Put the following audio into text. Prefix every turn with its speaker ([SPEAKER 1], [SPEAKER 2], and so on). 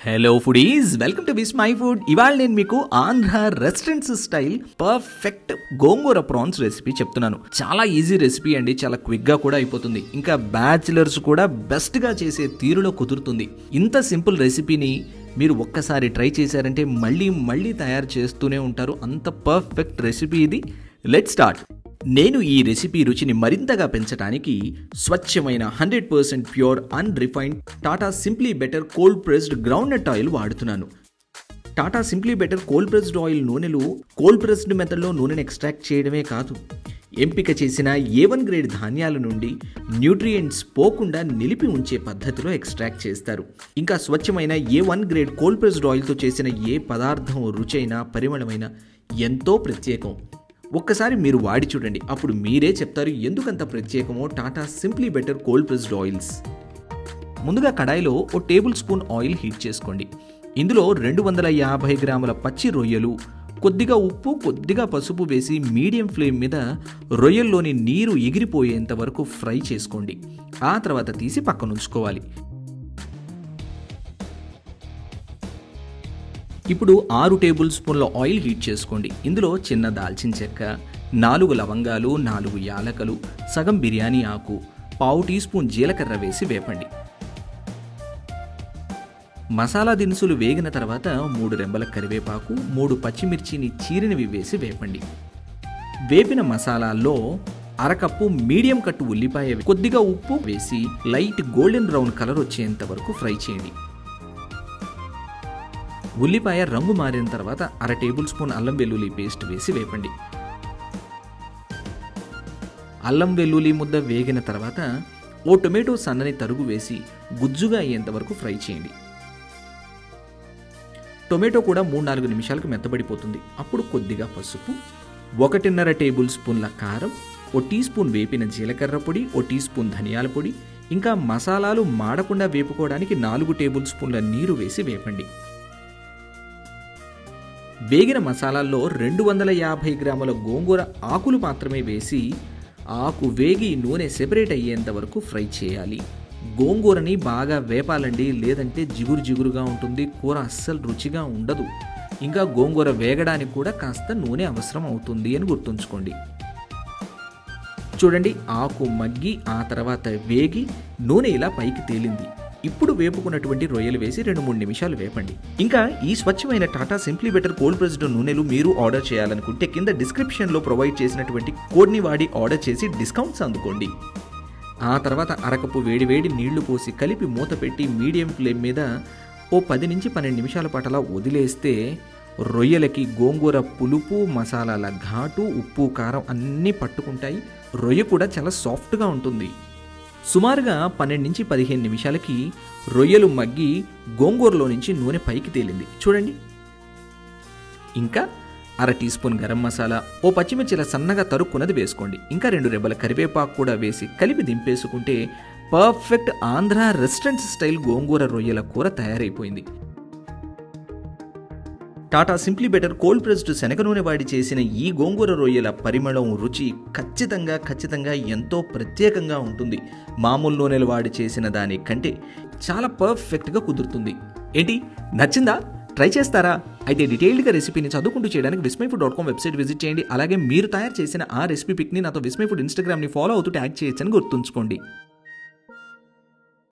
[SPEAKER 1] hello foodies welcome to Vismai food ఇవాళ నేను మీకు Andhra restaurants style perfect gongura prawns recipe చెప్తున్నాను చాలా ఈజీ రెసిపీ అండి చాలా క్విక్ గా కూడా అయిపోతుంది ఇంకా బ్యాచిలర్స్ కూడా బెస్ట్ గా చేసే తీరులో కుదురుతుంది ఇంత సింపుల్ రెసిపీని మీరు ఒక్కసారి ట్రై చేశారంటే మళ్ళీ మళ్ళీ తయారు చేస్తూనే ఉంటారు అంత పర్ఫెక్ట్ రెసిపీ ఇది లెట్ స్టార్ట్ నేను ఈ రెసిపీ రుచిని మరింతగా పెంచడానికి స్వచ్ఛమైన hundred percent pure unrefined Tata simply better cold pressed groundnut oil వాడుతున్నాను Tata simply better cold pressed oil నూనెలు కోల్డ్ ప్రెస్డ్ మెథడ్లో నూనెను ఎక్స్ట్రాక్ట్ చేయడమే కాదు ఎంపిక చేసిన ఏ వన్ గ్రేడ్ ధాన్యాల నుండి న్యూట్రియంట్స్ పోకుండా నిలిపి ఉంచే పద్ధతిలో ఎక్స్ట్రాక్ట్ చేస్తారు ఇంకా స్వచ్ఛమైన A one grade cold pressed ఆయిల్తో చేసిన ఏ పదార్థం రుచైన పరిమళమైన ఎంతో ప్రత్యేకం ఒక్కసారి మీరు వాడి చూడండి అప్పుడు మీరే చెప్తారు ఎందుకంత ప్రత్యేకమో Tata simply better cold pressed oils ముందుగా కడాయిలో ఓ టేబుల్ స్పూన్ ఆయిల్ హీట్ చేసుకోండి ఇందులో రెండు వందల యాభై గ్రాముల పచ్చి రొయ్యలు కొద్దిగా ఉప్పు కొద్దిగా పసుపు వేసి మీడియం ఫ్లేమ్ మీద రొయ్యల్లోని నీరు ఎగిరిపోయేంత వరకు ఫ్రై చేసుకోండి ఆ తర్వాత తీసి పక్కన ఉంచుకోవాలి ఇప్పుడు ఆరు టేబుల్ స్పూన్ల ఆయిల్ హీట్ చేసుకోండి ఇందులో చిన్న దాల్చిన చెక్క నాలుగు లవంగాలు నాలుగు యాలకలు సగం బిర్యానీ ఆకు పావు టీ స్పూన్ జీలకర్ర వేసి వేపండి మసాలా దినుసులు వేగిన తర్వాత మూడు రెమ్మల కరివేపాకు మూడు పచ్చిమిర్చిని చీరినవి వేసి వేపండి వేపిన మసాలాల్లో అరకప్పు మీడియం కట్టు ఉల్లిపాయ కొద్దిగా ఉప్పు వేసి లైట్ గోల్డెన్ బ్రౌన్ కలర్ వచ్చేంత వరకు ఫ్రై చేయండి ఉల్లిపాయ రంగు మారిన తర్వాత అర టేబుల్ స్పూన్ అల్లం వెల్లుల్లి పేస్ట్ వేసి వేపండి అల్లం వెల్లుల్లి ముద్ద వేగిన తర్వాత ఓ టొమాటో సన్నని తరుగు వేసి గుజ్జుగా అయ్యేంత వరకు ఫ్రై చేయండి టొమాటో కూడా మూడు నాలుగు నిమిషాలకు మెత్తబడిపోతుంది అప్పుడు కొద్దిగా పసుపు ఒకటిన్నర టేబుల్ స్పూన్ల కారం ఓ టీ స్పూన్ వేపిన జీలకర్ర పొడి ఓ టీ స్పూన్ ధనియాల పొడి ఇంకా మసాలాలు మాడకుండా వేపుకోవడానికి నాలుగు టేబుల్ స్పూన్ల నీరు వేసి వేపండి వేగిన మసాలాల్లో రెండు వందల యాభై గ్రాముల గోంగూర ఆకులు మాత్రమే వేసి ఆకు వేగి నూనె సెపరేట్ అయ్యేంత వరకు ఫ్రై చేయాలి గోంగూరని బాగా వేపాలండి లేదంటే జిగురు జిగురుగా ఉంటుంది కూర అస్సలు రుచిగా ఉండదు ఇంకా గోంగూర వేగడానికి కూడా కాస్త నూనె అవసరం అవుతుంది అని గుర్తుంచుకోండి చూడండి ఆకు మగ్గి ఆ తర్వాత వేగి నూనె ఇలా పైకి తేలింది ఇప్పుడు వేపుకున్నటువంటి రొయ్యలు వేసి రెండు మూడు నిమిషాలు వేపండి ఇంకా ఈ స్వచ్ఛమైన Tata simply better cold pressed నూనెలు మీరు ఆర్డర్ చేయాలనుకుంటే కింద డిస్క్రిప్షన్లో ప్రొవైడ్ చేసినటువంటి కోడ్ని వాడి ఆర్డర్ చేసి డిస్కౌంట్స్ అందుకోండి ఆ తర్వాత అరకపు వేడి వేడి నీళ్లు పోసి కలిపి మూత పెట్టి మీడియం ఫ్లేమ్ మీద ఓ పది నుంచి పన్నెండు నిమిషాల పాటు అలా వదిలేస్తే రొయ్యలకి గోంగూర పులుపు మసాలాల ఘాటు ఉప్పు కారం అన్నీ పట్టుకుంటాయి రొయ్య కూడా చాలా సాఫ్ట్గా ఉంటుంది సుమారుగా పన్నెండు నుంచి పదిహేను నిమిషాలకి రొయ్యలు మగ్గి గోంగూరలో నుంచి నూనె పైకి తేలింది చూడండి ఇంకా అర టీ స్పూన్ గరం మసాలా ఓ పచ్చిమిర్చిల సన్నగా తరుక్కున్నది వేసుకోండి ఇంకా రెండు రెబ్బల కరివేపాకు కూడా వేసి కలిపి దింపేసుకుంటే perfect Andhra restaurant style gongura రొయ్యల కూర తయారైపోయింది Tata simply better cold pressed శనగ నూనె వాడి చేసిన ఈ గోంగూర రొయ్యల పరిమళం రుచి ఖచ్చితంగా ఖచ్చితంగా ఎంతో ప్రత్యేకంగా ఉంటుంది మామూలు నూనెలు వాడి చేసిన దాని కంటే చాలా పర్ఫెక్ట్గా కుదురుతుంది ఏంటి నచ్చిందా ట్రై చేస్తారా అయితే డీటెయిల్డ్గా రెసిపీని చదువుకుంటూ చేయడానికి Vismai food dot com website visit చేయండి అలాగే మీరు తయారు చేసిన ఆ రెసిపీ పిక్ని నాతో విస్మై ఫుడ్ ఇన్స్టాగ్రామ్ని ఫాలో అవుతూ ట్యాగ్ చేయొచ్చని గుర్తుంచుకోండి